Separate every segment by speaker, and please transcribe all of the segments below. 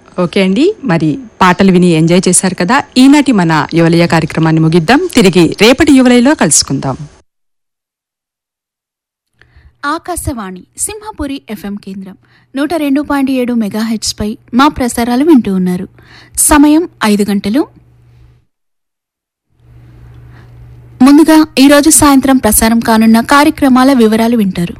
Speaker 1: okay అండి మరి పాటలు విని ఎంజాయ్ చేశారు కదా ఈనాటి మన యువలయ కార్యక్రమాన్ని ముగిద్దాం తిరిగి రేపటి యువలయలో కలుసుకుందాం
Speaker 2: ఆకాశవాణి సింహపురి ఎఫ్ఎం కేంద్రం నూట రెండు పాయింట్ ఏడు మెగాహెచ్పై మా ప్రసారాలు వింటూ ఉన్నారు సమయం ఐదు గంటలు ముందుగా ఈరోజు సాయంత్రం ప్రసారం కానున్న కార్యక్రమాల వివరాలు వింటారు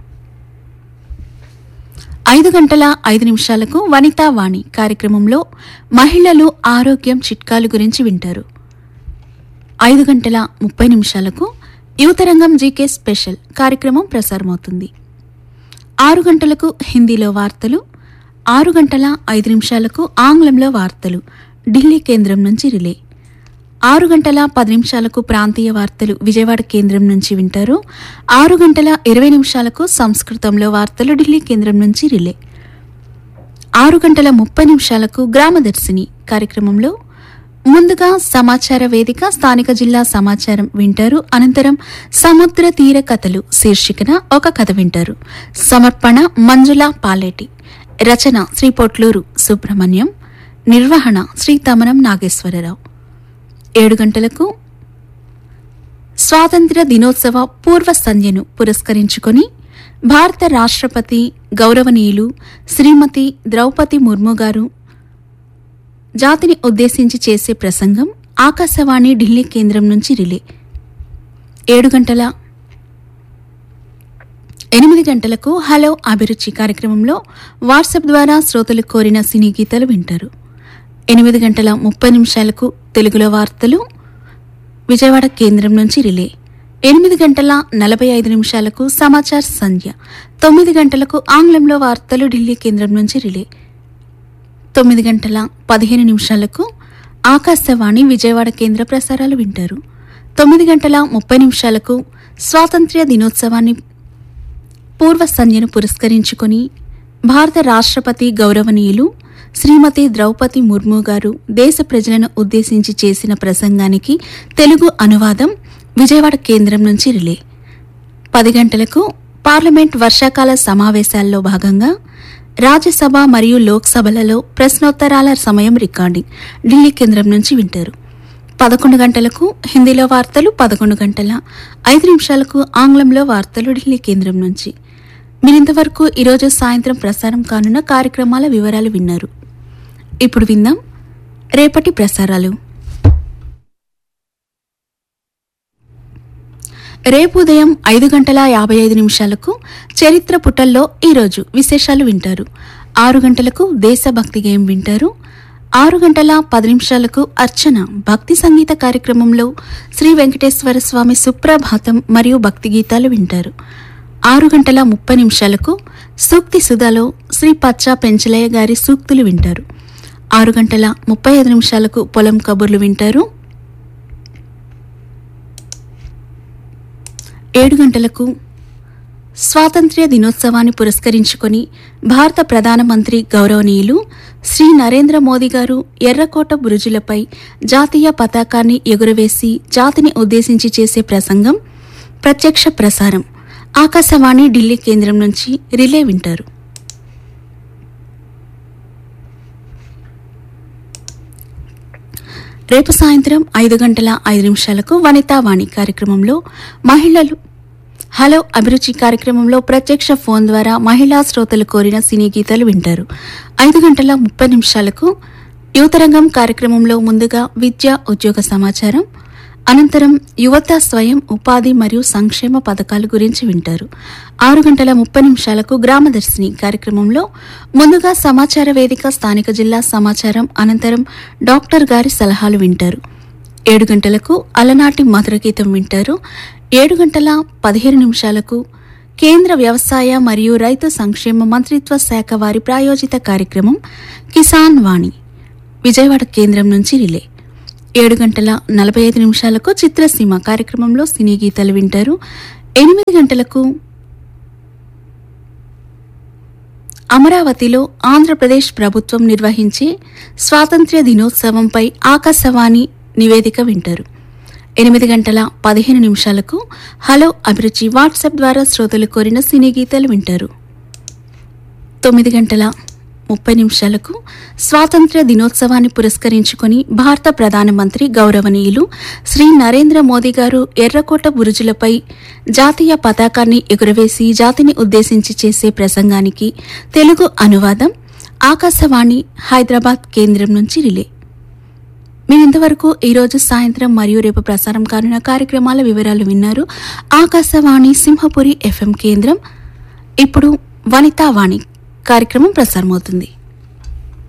Speaker 2: ఐదు గంటల ఐదు నిమిషాలకు వనితా వాణి కార్యక్రమంలో మహిళలు ఆరోగ్యం చిట్కాలు గురించి వింటారు ఐదు గంటల ముప్పై నిమిషాలకు యువతరంగం జీకే స్పెషల్ కార్యక్రమం ప్రసారమవుతుంది ఆరు గంటలకు హిందీలో వార్తలు ఆరు గంటల ఐదు నిమిషాలకు ఆంగ్లంలో వార్తలు ఢిల్లీ కేంద్రం నుంచి రిలే ఆరు గంటల పది నిమిషాలకు ప్రాంతీయ వార్తలు విజయవాడ కేంద్రం నుంచి వింటారు ఆరు గంటల ఇరవై నిమిషాలకు సంస్కృతంలో వార్తలు ఢిల్లీ కేంద్రం నుంచి రిలే ఆరు గంటల ముప్పై నిమిషాలకు గ్రామదర్శిని కార్యక్రమంలో ముందుగా సమాచార వేదిక స్థానిక జిల్లా సమాచారం వింటారు అనంతరం సముద్ర తీర కథలు శీర్షికన ఒక కథ వింటారు సమర్పణ మంజుల పాలేటి రచన శ్రీ పొట్లూరు సుబ్రహ్మణ్యం నిర్వహణ శ్రీ తమనం నాగేశ్వరరావు ఏడు గంటలకు స్వాతంత్ర్య దినోత్సవ పూర్వ సంధ్యను పురస్కరించుకొని భారత రాష్ట్రపతి గౌరవనీయులు శ్రీమతి ద్రౌపది ముర్ము గారు జాతిని ఉద్దేశించి చేసే ప్రసంగం ఆకాశవాణి ఢిల్లీ కేంద్రం నుంచి రిలే ఏడు గంటల ఎనిమిది గంటలకు హలో అభిరుచి కార్యక్రమంలో వాట్సాప్ ద్వారా శ్రోతలు కోరిన సినీ గీతాలు వింటారు ఎనిమిది గంటల ముప్పై నిమిషాలకు తెలుగులో వార్తలు విజయవాడ కేంద్రం నుంచి రిలే ఎనిమిది గంటల నలభై ఐదు నిమిషాలకు సమాచార్ సంధ్య తొమ్మిది గంటలకు ఆంగ్లంలో వార్తలు ఢిల్లీ కేంద్రం నుంచి రిలే తొమ్మిది గంటల పదిహేను నిమిషాలకు ఆకాశవాణి విజయవాడ కేంద్ర ప్రసారాలు వింటారు తొమ్మిది గంటల ముప్పై నిమిషాలకు స్వాతంత్ర్య దినోత్సవాన్ని పూర్వ సంధ్యను పురస్కరించుకొని భారత రాష్ట్రపతి గౌరవనీయులు శ్రీమతి ద్రౌపది ముర్ము గారు దేశ ప్రజలను ఉద్దేశించి చేసిన ప్రసంగానికి తెలుగు అనువాదం విజయవాడ కేంద్రం నుంచి రిలే పది గంటలకు పార్లమెంట్ వర్షాకాల సమావేశాల్లో భాగంగా రాజ్యసభ మరియు లోక్సభలలో ప్రశ్నోత్తరాల సమయం రికార్డింగ్ ఢిల్లీ కేంద్రం నుంచి వింటారు పదకొండు గంటలకు హిందీలో వార్తలు పదకొండు గంటల ఐదు నిమిషాలకు ఆంగ్లంలో వార్తలు ఢిల్లీ కేంద్రం నుంచి మీరింతవరకు ఈరోజు సాయంత్రం ప్రసారం కానున్న కార్యక్రమాల వివరాలు విన్నారు ఇప్పుడు విందాం రేపటి ప్రసారాలు రేపు ఉదయం ఐదు గంటల యాభై ఐదు నిమిషాలకు చరిత్ర పుటల్లో ఈరోజు విశేషాలు వింటారు ఆరు గంటలకు దేశభక్తి గేయం వింటారు ఆరు గంటల పది నిమిషాలకు అర్చన భక్తి సంగీత కార్యక్రమంలో శ్రీ వెంకటేశ్వర స్వామి సుప్రభాతం మరియు భక్తి గీతాలు వింటారు ఆరు గంటల ముప్పై నిమిషాలకు సూక్తి సుధాలో శ్రీ పచ్చా పెంచలయ్య గారి సూక్తులు వింటారు ఆరు గంటల ముప్పై ఐదు నిమిషాలకు పొలం కబుర్లు వింటారు ఏడు గంటలకు స్వాతంత్ర్య దినోత్సవాన్ని పురస్కరించుకొని భారత ప్రధానమంత్రి గౌరవనీయులు శ్రీ నరేంద్ర మోదీ గారు ఎర్రకోట బురుజులపై జాతీయ పతాకాన్ని ఎగురవేసి జాతిని ఉద్దేశించి చేసే ప్రసంగం ప్రత్యక్ష ప్రసారం ఆకాశవాణి ఢిల్లీ కేంద్రం నుంచి రిలే వింటారు రేపు సాయంత్రం ఐదు గంటల ఐదు నిమిషాలకు వనితావాణి కార్యక్రమంలో మహిళలు హలో అభిరుచి కార్యక్రమంలో ప్రత్యక్ష ఫోన్ ద్వారా మహిళా శ్రోతలు కోరిన సినీ గీతాలు వింటారు ఐదు గంటల ముప్పై నిమిషాలకు యువతరంగం కార్యక్రమంలో ముందుగా విద్య ఉద్యోగ సమాచారం అనంతరం యువత స్వయం ఉపాధి మరియు సంక్షేమ పథకాల గురించి వింటారు ఆరు గంటల ముప్పై నిమిషాలకు గ్రామదర్శిని కార్యక్రమంలో ముందుగా సమాచార వేదిక స్థానిక జిల్లా సమాచారం అనంతరం డాక్టర్ గారి సలహాలు వింటారు ఏడు గంటలకు అలనాటి మధుర గీతం వింటారు ఏడు గంటల పదిహేను నిమిషాలకు కేంద్ర వ్యవసాయ మరియు రైతు సంక్షేమ మంత్రిత్వ శాఖ వారి ప్రాయోజిత కార్యక్రమం కిసాన్ వాణి విజయవాడ కేంద్రం నుంచి రిలే ఏడు గంటల నలభై ఐదు నిమిషాలకు చిత్రసీమ కార్యక్రమంలో సినీ గీతాలు వింటారు ఎనిమిది గంటలకు అమరావతిలో ఆంధ్రప్రదేశ్ ప్రభుత్వం నిర్వహించే స్వాతంత్ర్య దినోత్సవంపై ఆకాశవాణి నివేదిక వింటారు ఎనిమిది గంటల పదిహేను నిమిషాలకు హలో అభిరుచి వాట్సాప్ ద్వారా శ్రోతలు కోరిన సినీ గీతాలు వింటారు తొమ్మిది గంటల ముప్పై నిమిషాలకు స్వాతంత్ర్య దినోత్సవాన్ని పురస్కరించుకొని భారత ప్రధానమంత్రి గౌరవనీయులు శ్రీ నరేంద్ర మోదీ గారు ఎర్రకోట బురుజులపై జాతీయ పతాకాన్ని ఎగురవేసి జాతిని ఉద్దేశించి చేసే ప్రసంగానికి తెలుగు అనువాదం ఆకాశవాణి హైదరాబాద్ కేంద్రం నుంచి రిలే మీరు ఇంతవరకు ఈరోజు సాయంత్రం మరియు రేపు ప్రసారం కానున్న కార్యక్రమాల వివరాలు విన్నారు ఆకాశవాణి సింహపురి ఎఫ్ఎం కేంద్రం ఇప్పుడు వనితావాణి కార్యక్రమం ప్రసారమవుతుంది